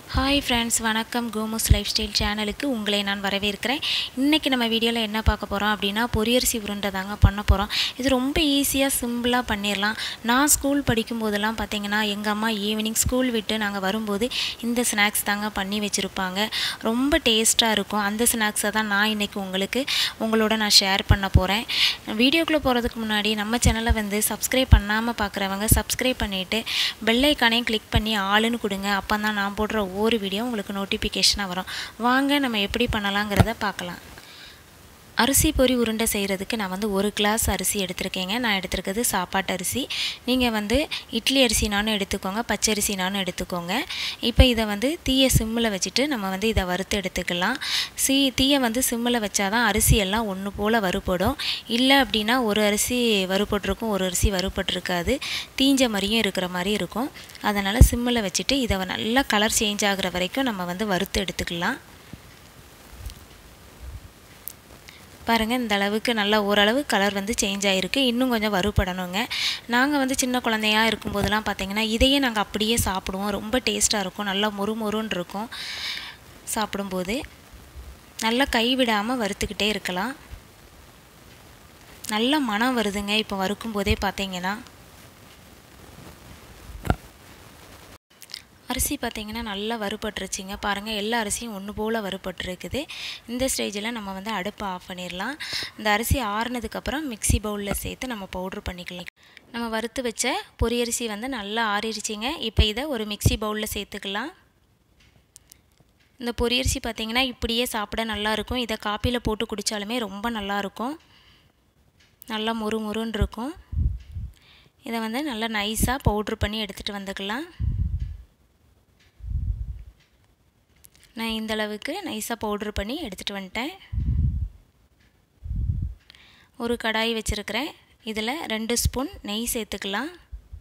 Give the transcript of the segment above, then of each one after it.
hi friends வணக்கம் கோமோஸ் life style சேனலுக்கு உங்களை நான் வரவேற்கிறேன் இன்றைக்கி நம்ம வீடியோவில் என்ன பார்க்க போகிறோம் அப்படின்னா பொரியரிசி உருண்டை தாங்க பண்ண போகிறோம் இது ரொம்ப ஈஸியாக சிம்பிளாக பண்ணிடலாம் நான் ஸ்கூல் படிக்கும் போதெல்லாம் பார்த்தீங்கன்னா எங்கள் அம்மா ஈவினிங் ஸ்கூல் விட்டு நாங்கள் வரும்போது இந்த ஸ்நாக்ஸ் தாங்க பண்ணி வச்சுருப்பாங்க ரொம்ப டேஸ்ட்டாக இருக்கும் அந்த ஸ்நாக்ஸை தான் நான் இன்றைக்கி உங்களுக்கு உங்களோட நான் ஷேர் பண்ண போகிறேன் வீடியோக்குள்ளே போகிறதுக்கு முன்னாடி நம்ம சேனலை வந்து சப்ஸ்கிரைப் பண்ணாமல் பார்க்குறவங்க சப்ஸ்கிரைப் பண்ணிவிட்டு பெல்லைக்கானையும் கிளிக் பண்ணி ஆளுன்னு கொடுங்க அப்போ தான் நான் போடுற ஒவ்வொரு வீடியோ உங்களுக்கு நோட்டிஃபிகேஷனாக வரும் வாங்க நம்ம எப்படி பண்ணலாங்கிறத பார்க்கலாம் அரிசி பொரி உருண்டை செய்கிறதுக்கு நான் வந்து ஒரு கிளாஸ் அரிசி எடுத்திருக்கேங்க நான் எடுத்திருக்கிறது சாப்பாட்டு அரிசி நீங்கள் வந்து இட்லி அரிசினாலும் எடுத்துக்கோங்க பச்சரிசினாலும் எடுத்துக்கோங்க இப்போ இதை வந்து தீயை சிம்மில் வச்சுட்டு நம்ம வந்து இதை வறுத்து எடுத்துக்கலாம் சீ தீயை வந்து சிம்மில் வச்சாதான் அரிசி எல்லாம் ஒன்று போல் வறுபடும் இல்லை அப்படின்னா ஒரு அரிசி வறுபட்டிருக்கும் ஒரு அரிசி வறுபட்டிருக்காது தீஞ்ச மாதிரியும் இருக்கிற மாதிரி இருக்கும் அதனால் சிம்மில் வச்சுட்டு இதை நல்லா கலர் சேஞ்ச் ஆகிற வரைக்கும் நம்ம வந்து வறுத்து எடுத்துக்கலாம் பாருங்கள் இந்த அளவுக்கு நல்லா ஓரளவு கலர் வந்து சேஞ்ச் ஆகிருக்கு இன்னும் கொஞ்சம் வறுபடணுங்க நாங்கள் வந்து சின்ன குழந்தையா இருக்கும்போதெல்லாம் பார்த்தீங்கன்னா இதையே நாங்கள் அப்படியே சாப்பிடுவோம் ரொம்ப டேஸ்ட்டாக இருக்கும் நல்லா மொறு மொறுன்னு இருக்கும் சாப்பிடும்போது நல்லா கைவிடாமல் வறுத்துக்கிட்டே இருக்கலாம் நல்ல மனம் வருதுங்க இப்போ வறுக்கும் போதே பார்த்தீங்கன்னா அரிசி பார்த்திங்கன்னா நல்லா வறுபட்டுருச்சிங்க பாருங்கள் எல்லா அரிசியும் ஒன்று போல் வறுபட்டுருக்குது இந்த ஸ்டேஜில் நம்ம வந்து அடுப்பை ஆஃப் பண்ணிடலாம் இந்த அரிசி ஆறுனதுக்கப்புறம் மிக்சி பவுலில் சேர்த்து நம்ம பவுட்ரு பண்ணிக்கலாம் நம்ம வறுத்து வச்ச பொரியரிசி வந்து நல்லா ஆறிடுச்சிங்க இப்போ இதை ஒரு மிக்சி பவுலில் சேர்த்துக்கலாம் இந்த பொரியரிசி பார்த்திங்கன்னா இப்படியே சாப்பிட நல்லாயிருக்கும் இதை காப்பியில் போட்டு குடித்தாலுமே ரொம்ப நல்லாயிருக்கும் நல்லா முறு முருன்னு இருக்கும் இதை வந்து நல்லா நைஸாக பவுட்ரு பண்ணி எடுத்துகிட்டு வந்துக்கலாம் நான் இந்த அளவுக்கு நைஸாக பவுட்ரு பண்ணி எடுத்துகிட்டு வந்துட்டேன் ஒரு கடாய் வச்சுருக்கிறேன் இதில் ரெண்டு ஸ்பூன் நெய் சேர்த்துக்கலாம்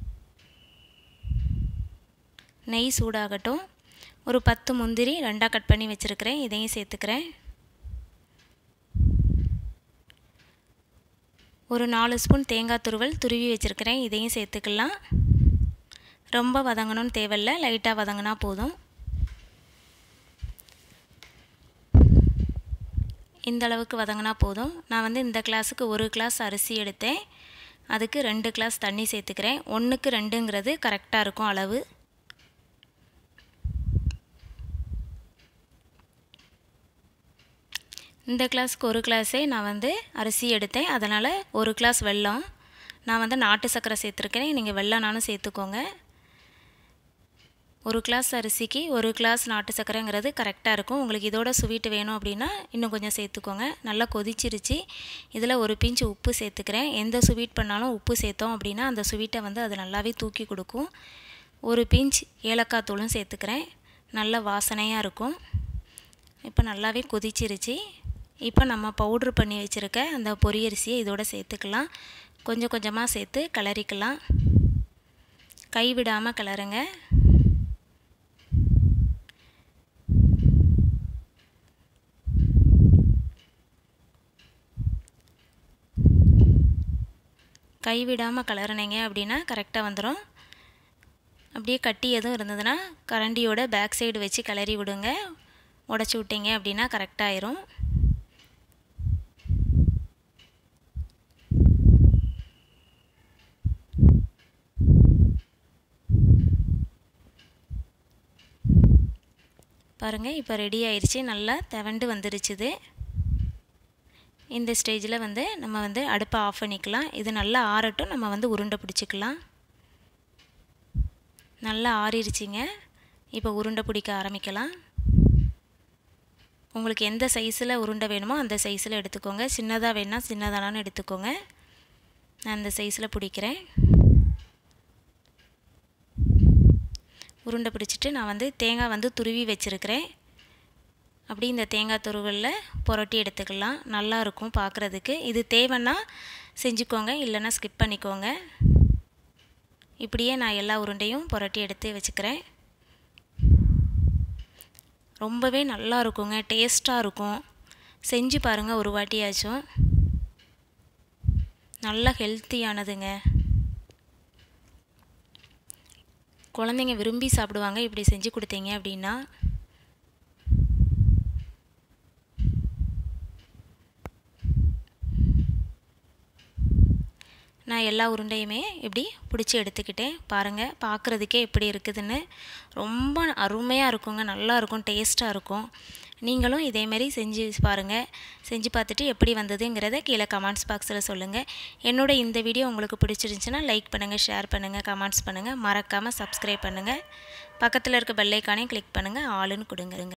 நெய் சூடாகட்டும் ஒரு பத்து முந்திரி ரெண்டாக கட் பண்ணி வச்சுருக்கிறேன் இதையும் சேர்த்துக்கிறேன் ஒரு நாலு ஸ்பூன் தேங்காய் துருவல் துருவி வச்சுருக்கிறேன் இதையும் சேர்த்துக்கலாம் ரொம்ப வதங்கணும்னு தேவையில்லை லைட்டாக வதங்கினா போதும் இந்த அளவுக்கு வதங்கினா போதும் நான் வந்து இந்த கிளாஸுக்கு ஒரு கிளாஸ் அரிசி எடுத்தேன் அதுக்கு ரெண்டு கிளாஸ் தண்ணி சேர்த்துக்கிறேன் ஒன்றுக்கு ரெண்டுங்கிறது கரெக்டாக இருக்கும் அளவு இந்த கிளாஸ்க்கு ஒரு கிளாஸே நான் வந்து அரிசி எடுத்தேன் அதனால் ஒரு கிளாஸ் வெல்லம் நான் வந்து நாட்டு சர்க்கரை சேர்த்துருக்கேன் நீங்கள் வெள்ளம்னாலும் சேர்த்துக்கோங்க ஒரு கிளாஸ் அரிசிக்கு ஒரு கிளாஸ் நாட்டு சர்க்கரைங்கிறது கரெக்டாக இருக்கும் உங்களுக்கு இதோட ஸ்வீட்டு வேணும் அப்படின்னா இன்னும் கொஞ்சம் சேர்த்துக்கோங்க நல்லா கொதிச்சிருச்சு இதில் ஒரு பிஞ்சு உப்பு சேர்த்துக்கிறேன் எந்த ஸ்வீட் பண்ணாலும் உப்பு சேர்த்தோம் அப்படின்னா அந்த ஸ்வீட்டை வந்து அது நல்லாவே தூக்கி கொடுக்கும் ஒரு பிஞ்ச் ஏலக்காய் தூளும் சேர்த்துக்கிறேன் நல்ல வாசனையாக இருக்கும் இப்போ நல்லாவே கொதிச்சிருச்சு இப்போ நம்ம பவுட்ரு பண்ணி வச்சுருக்க அந்த பொரியரிசியை இதோட சேர்த்துக்கலாம் கொஞ்சம் கொஞ்சமாக சேர்த்து கிளறிக்கலாம் கைவிடாமல் கிளறுங்க கைவிடாமல் கலரினீங்க அப்படின்னா கரெக்டாக வந்துடும் அப்படியே கட்டி எதுவும் இருந்ததுன்னா கரண்டியோட பேக் சைடு வச்சு கிளறி விடுங்க உடச்சி விட்டீங்க அப்படின்னா கரெக்டாகிரும் பாருங்கள் இப்போ ரெடி ஆயிடுச்சு நல்லா தவண்டு வந்துருச்சுது இந்த ஸ்டேஜில் வந்து நம்ம வந்து அடுப்பை ஆஃப் பண்ணிக்கலாம் இது நல்லா ஆறட்டும் நம்ம வந்து உருண்டை பிடிச்சிக்கலாம் நல்லா ஆறிடுச்சிங்க இப்போ உருண்டை பிடிக்க ஆரம்பிக்கலாம் உங்களுக்கு எந்த சைஸில் உருண்டை வேணுமோ அந்த சைஸில் எடுத்துக்கோங்க சின்னதாக வேணால் சின்னதானாலும் எடுத்துக்கோங்க நான் அந்த சைஸில் பிடிக்கிறேன் உருண்டை பிடிச்சிட்டு நான் வந்து தேங்காய் வந்து துருவி வச்சுருக்கிறேன் அப்படி இந்த தேங்காய் துருவலில் புரட்டி எடுத்துக்கலாம் நல்லாயிருக்கும் பார்க்குறதுக்கு இது தேவைன்னா செஞ்சுக்கோங்க இல்லைன்னா ஸ்கிப் பண்ணிக்கோங்க இப்படியே நான் எல்லா உருண்டையும் புரட்டி எடுத்து வச்சுக்கிறேன் ரொம்பவே நல்லா இருக்குங்க டேஸ்ட்டாக இருக்கும் செஞ்சு பாருங்கள் ஒரு வாட்டியாச்சும் நல்லா ஹெல்த்தியானதுங்க குழந்தைங்க விரும்பி சாப்பிடுவாங்க இப்படி செஞ்சு கொடுத்தீங்க அப்படின்னா நான் எல்லா உருண்டையுமே இப்படி பிடிச்சி எடுத்துக்கிட்டேன் பாருங்கள் பார்க்குறதுக்கே எப்படி இருக்குதுன்னு ரொம்ப அருமையாக இருக்குங்க நல்லா இருக்கும் டேஸ்ட்டாக இருக்கும் நீங்களும் இதேமாரி செஞ்சு பாருங்கள் செஞ்சு பார்த்துட்டு எப்படி வந்ததுங்கிறத கீழே கமெண்ட்ஸ் பாக்ஸில் சொல்லுங்கள் என்னோட இந்த வீடியோ உங்களுக்கு பிடிச்சிருந்துச்சுன்னா லைக் பண்ணுங்கள் ஷேர் பண்ணுங்கள் கமெண்ட்ஸ் பண்ணுங்கள் மறக்காமல் சப்ஸ்கிரைப் பண்ணுங்கள் பக்கத்தில் இருக்க பெல்லைக்கானே கிளிக் பண்ணுங்கள் ஆளுன்னு கொடுங்க